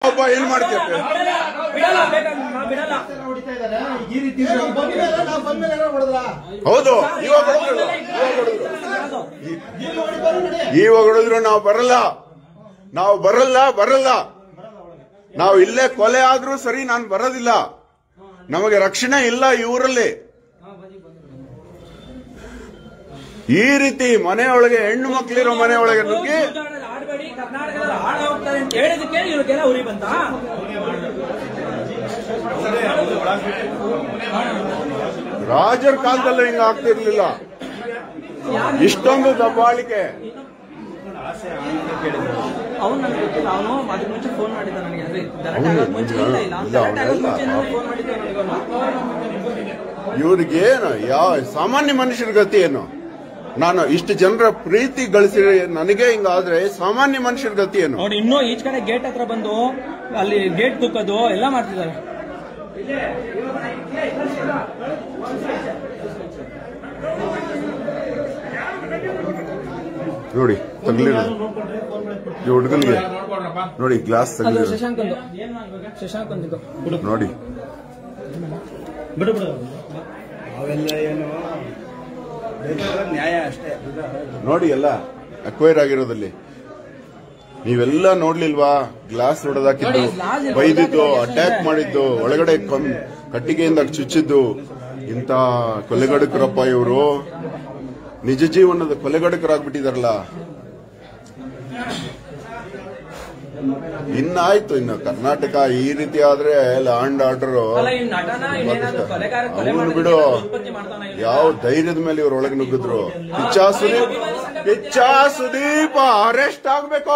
ಒಬ್ಬ ಏನ್ ಮಾಡ್ತೀಯ ಬಿಡಲ್ಲ ಬಿಡಲ್ಲ ಬೇಕಾದ್ರೆ ನಾ ಬಿಡಲ್ಲ ಹೊಡಿತಾ ಇದ್ದಾರೆ ಈ ರೀತಿ ಬಂದ್ಮೇಲೆ ನಾವು ಬಂದ್ಮೇಲೆ ಏನೋ ಹೊಡೆದ್ರ ಹೌದು ಇವಾಗ ಹೊಡೆದ್ರು ಇವಾಗ ಹೊಡೆದ್ರು ಇಲ್ಲಿ ಹೊಡಿ ಬರೋ ನಡಿ ಇವಾಗ ಹೊಡೆದ್ರು ನಾವು ಬರಲ್ಲ ನಾವು ಬರಲ್ಲ ಬರಲ್ಲ ನಾವು ಇಲ್ಲೇ ಕೊಲೆ ಆದ್ರೂ ಸರಿ ನಾನು ಬರೋದಿಲ್ಲ ನಮಗೆ ರಕ್ಷಣೆ ಇಲ್ಲ ಈ ಊರಲ್ಲಿ ಈ ರೀತಿ ಮನೆಯೊಳಗೆ ಹೆಣ್ಣು ಮಕ್ಕಳಿರೋ ಮನೆಯೊಳಗೆ ನುಗ್ಗಿ ಗುಜರಾತಲ್ಲಿ ಆಡ್ಬೇಡಿ ಕರ್ನಾಟಕದಲ್ಲಿ ಹಾಳ ಹೋಗ್ತಾರೆ ಅಂತ ಹೇಳಿದಕ್ಕೆ ಇವ್ರಿಗೆಲ್ಲ ಉರಿ ಬಂತ ರಾಜರ ಕಾಲದಲ್ಲೂ ಹಿಂಗ ಆಗ್ತಿರ್ಲಿಲ್ಲ ಇಷ್ಟೊಂದು ದಬ್ಬಾಳಿಕೆ ಅವ್ನು ನನಗೆ ಗೊತ್ತಿಲ್ಲ ಅವನು ಅದ್ರ ಮುಂಚೆ ಫೋನ್ ಮಾಡಿದ್ದ ನನಗೆ ಅಂದ್ರೆ ಗಲಾಟೆ ಅವ್ನು ಆಗೋಕ್ ಮುಂಚೆ ಇಲ್ಲ ಇಲ್ಲ ಅವ್ನು ಇಲ್ಲ, ಗಲಾಟೆ ಆಗೋಕ್ ಅವನೆಲ್ಲ. ಮುಂಚೆ ನನಗೆ ಫೋನ್ ಮಾಡಿದ್ದ ನನಗೆ ಅವನು ಇವ್ರಿಗೇನು ಯಾವ ಸಾಮಾನ್ಯ ಮನುಷ್ಯರ ಗತಿ ಏನು ನಾನು ಇಷ್ಟು ಜನರ ಪ್ರೀತಿ ಗಳಿಸಿ ನನಗೆ ಹಿಂಗಾದ್ರೆ ಸಾಮಾನ್ಯ ಮನುಷ್ಯರ ಗತಿ ಏನು ನೋಡಿ ಇನ್ನೂ ಈಚ್ ಕಡೆ ಗೇಟ್ ಹತ್ರ ಬಂದು ಅಲ್ಲಿ ಗೇಟ್ ಕುಕ್ಕೋದು ಎಲ್ಲ ಮಾಡ್ತಿದ್ದಾರೆ ನೋಡಿ ತಗ್ಲಿರೋದು ಈ ಹುಡುಗನಿಗೆ ನೋಡಿ ಗ್ಲಾಸ್ ಅದು ತಗ್ಲಿರೋದು ಶಶಾಂಕ್ ಒಂದು ಶಶಾಂಕ್ ಒಂದು ನೋಡಿ ಬಿಡು ಬಿಡು ಅವೆಲ್ಲ ಏನು ಬೇಕಾದ್ರೆ ನ್ಯಾಯ ಅಷ್ಟೇ ನೋಡಿ ಎಲ್ಲ ಅಕ್ವೈರ್ ಆಗಿರೋದಲ್ಲಿ ನೀವೆಲ್ಲ ನೋಡ್ಲಿಲ್ವಾ ಗ್ಲಾಸ್ ಹೊಡೆದಾಕಿದ್ದು ನೋಡಿ, glass ಇಲ್ಲಿ ಬೈದಿದ್ದು ಹೊಡೆದಾಕಿದ್ದು ಅಟ್ಯಾಕ್ ಎಷ್ಟೇ. ಮಾಡಿದ್ದು ಒಳಗಡೆ ಕಂ- ಕಟ್ಟಿಗೆಯಿಂದ ಚುಚ್ಚಿದ್ದು ಇಂಥ ಕೊಲೆಗಡಕರಪ್ಪ ಇವರು ನಿಜ ಜೀವನದ ಕೊಲೆಗಡಕರಾಗ್ಬಿಟ್ಟಿದಾರಲ್ಲ ಇನ್ನಾಯ್ತು ಇನ್ನು ಕರ್ನಾಟಕ ಈ ರೀತಿ ಆದ್ರೆ ಲ್ಯಾಂಡ್ ಆರ್ಡರ್ ಅಲ್ಲ ಈ ನಟನ ಇನ್ನೇನಾದ್ರೂ ಕೊಲೆಗಾರ ಕೊಲೆ ಅವನು ಮಾಡೋದಕ್ಕೆ ಬಿಡು ಉತ್ಪತ್ತಿ ಮಾಡ್ತಾನ ಇವ್ನು? ಯಾವ ಧೈರ್ಯದ ಮೇಲೆ ಇವ್ರ ಒಳಗೆ ನುಗ್ಗಿದ್ರು ಪಿಚ್ಚಾ ಸುದೀಪ್ ಪಿಚ್ಚಾ ಸುದೀಪ್ ಅರೆಸ್ಟ್ ಆಗ್ಬೇಕು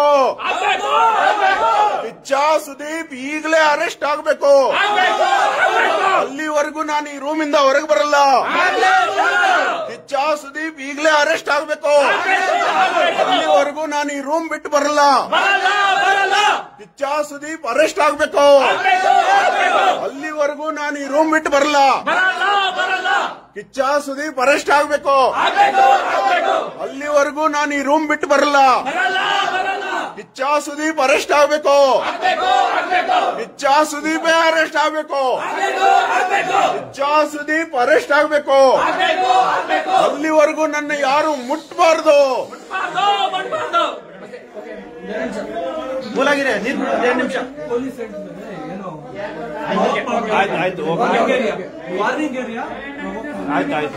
ಪಿಚ್ಚಾ ಸುದೀಪ್ ಈಗಲೇ ಅರೆಸ್ಟ್ ಆಗ್ಬೇಕು ಅಲ್ಲಿವರೆಗೂ ನಾನು ಈ ರೂಮಿಂದ ಹೊರಗೆ ಬರಲ್ಲ ಪಿಚ್ಚಾ ಸುದೀಪ್ ಈಗಲೇ ಅರೆಸ್ಟ್ ಆಗ್ಬೇಕು ಅಲ್ಲಿವರೆಗೂ ನಾನು ಈ ರೂಮ್ ಬಿಟ್ಟು ಬರಲ್ಲ ಪಿಚ್ಚಾ ಸುದೀಪ್ ಅರೆಸ್ಟ್ ಆಗ್ಬೇಕು ಅಲ್ಲಿವರೆಗೂ ನಾನು ಈ ರೂಮ್ ಬಿಟ್ಟು ಬರಲ್ಲ ಕಿಚ್ಚ ಸುದೀಪ್ ಅರೆಸ್ಟ್ ಆಗ್ಬೇಕು ಅಲ್ಲಿವರೆಗೂ ನಾನು ಈ ರೂಮ್ ಬಿಟ್ಟು ಬರಲ್ಲ ಕಿಚ್ಚ ಸುದೀಪ್ ಅರೆಸ್ಟ್ ಆಗ್ಬೇಕು ಕಿಚ್ಚ ಸುದೀಪ್ ಅರೆಸ್ಟ್ ಆಗ್ಬೇಕು ಕಿಚ್ಚ ಸುದೀಪ್ ಅರೆಸ್ಟ್ ಆಗ್ಬೇಕು ಅಲ್ಲಿವರೆಗೂ ನನ್ನ ಯಾರು ಮುಟ್ಬಾರ್ದು ಬೋಲಾಗಿದೆ ನೀರು ಬಿಡು ಎರಡು ನಿಮಿಷ ಆಯ್ತು ಆಯ್ತು ಓಕೆ ಆಯ್ತು ಆಯ್ತು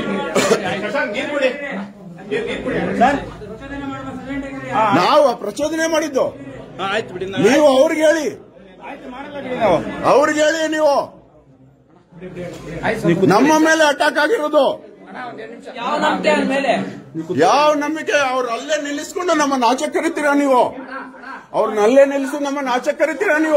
ಸರ್ ನಾವು ಪ್ರಚೋದನೆ ಮಾಡಿದ್ದು ಆಯ್ತು ಬಿಡಿ ನೀವು ಅವ್ರಿಗೆ ಹೇಳಿ ಆಯ್ತು ಮಾಡಲ್ಲ ಬಿಡಿ ನಾವು ಅವ್ರಿಗೆ ಹೇಳಿ ನೀವು ನಮ್ಮ ಮೇಲೆ ಅಟ್ಯಾಕ್ ಆಗಿರೋದು ಯಾವ ನಂಬಿಕೆ ಅವ್ನ ಮೇಲೆ ಯಾವ ನಂಬಿಕೆ ಅವ್ರು ಅಲ್ಲೇ ನಿಲ್ಲಿಸ್ಕೊಂಡು ನಮ್ಮನ್ನ ಆಚೆ ಕರಿತೀರಾ ನೀವು ಅವ್ರನ್ನ ಅಲ್ಲೇ ನಿಲ್ಲಿಸಿ ನಮ್ಮನ್ನ ಆಚೆ ಕರಿತೀರಾ ನೀವು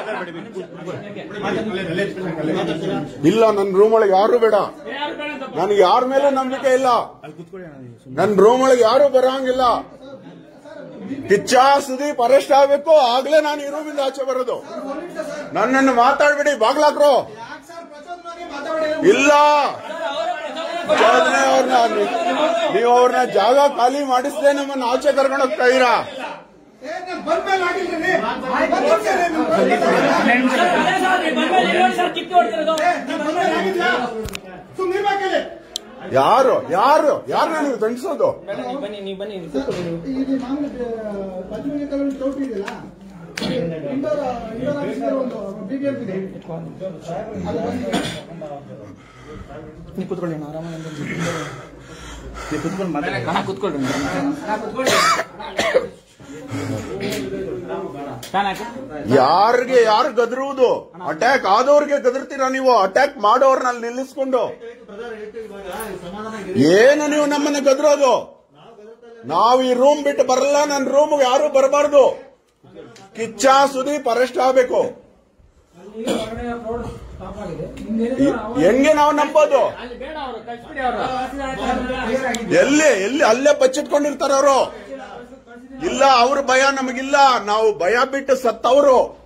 ಇಲ್ಲ ನನ್ನ ರೂಮ್ ಒಳಗೆ ಯಾರು ಬೇಡ ನನಗೆ ಯಾರ ಮೇಲೆ ನಂಬಿಕೆ ಇಲ್ಲ ನನ್ನ ರೂಮ್ ಒಳಗೆ ಯಾರು ಬರೋಂಗಿಲ್ಲ ಕಿಚ್ಚ ಸುದೀಪ್ ಅರೆಸ್ಟ್ ಆಗ್ಬೇಕು ಆಗ್ಲೇ ನಾನು ಈ ರೂಮಿಂದ ಆಚೆ ಬರೋದು ನನ್ನನ್ನು ಮಾತಾಡ್ಬೇಡಿ ಬಾಗ್ಲಾಕ್ರು ಇಲ್ಲ ಪ್ರಚೋದನೆ ಅವ್ರನ್ನ ನೀವು ಅವ್ರನ್ನ ಜಾಗ ಖಾಲಿ ಮಾಡಿಸದೆ ನಮ್ಮನ್ನ ಆಚೆ ಕರ್ಕೊಂಡು ಹೋಗ್ತಾ ಇದೀರಾ ಅದೇ ಸರ್, ನೀವು ಬಂದ್ಮೇಲೆ ಇನ್ನೊಂದ್ ಸಲ ಕಿತ್ತು ಹೊಡ್ತಿರೋದು. ಯಾರು ಯಾರು ಯಾರನ್ನ ನೀವು ದಂಡಿಸೋದು ಬೇಡ, ನೀವು ಬನ್ನಿ ನೀವು ಬನ್ನಿ ನೀವು ಕೂತ್ಕೊಳ್ಳಿ ನೀವು. ಇದು ಮಾಮೂಲಿ ಪಂಚಮಿ ಕಲರ್ ಚೌಟ್ರಿ ಇದೆಯಲ್ಲ ಇಂಡೋರ್ ಇಂಡೋರ್ ಆಫೀಸ್ಗೆ ಒಂದು ಬಿಬಿಎಂಪಿ ಇದೆ ಅದು ಬಂದು ನೀವು ಕೂತ್ಕೊಳ್ಳಿ ಅಣ್ಣ, ಆರಾಮಾಗಿ ಒಂದು ನೀವು ಕುತ್ಕೊಂಡು ಮಾತಾಡಿ ಅಣ್ಣ ಕೂತ್ಕೊಳ್ಳಿ ಫ್ಯಾನ್ ಹಾಕು ಯಾರಿಗೆ ಯಾರು ಗದರುವುದು ಅಟ್ಯಾಕ್ ಆದವ್ರಿಗೆ ಗದರ್ತೀರಾ ನೀವು ಅಟ್ಯಾಕ್ ಮಾಡೋರ್ನ ಅಲ್ಲಿ ನಿಲ್ಲಿಸ್ಕೊಂಡು ಏನು ನೀವು ನಮ್ಮನ್ನ ಗದರೋದು ನಾವು ಈ ರೂಮ್ ಬಿಟ್ಟು ಬರಲ್ಲ ನನ್ನ ರೂಮ್ ಯಾರು ಬರಬಾರ್ದು ಕಿಚ್ಚ ಸುದೀಪ್ ಅರೆಸ್ಟ್ ಆಗಬೇಕು ಹೆಂಗೆ ನಾವು ನಂಬೋದು ಎಲ್ಲಿ ಎಲ್ಲಿ ಅಲ್ಲೇ ಬಚ್ಚಿಟ್ಕೊಂಡಿರ್ತಾರ ಅವರು ಇಲ್ಲ ಅವ್ರ ಭಯ ನಮಗಿಲ್ಲ ನಾವು ಭಯ ಬಿಟ್ಟು ಸತ್ತವರು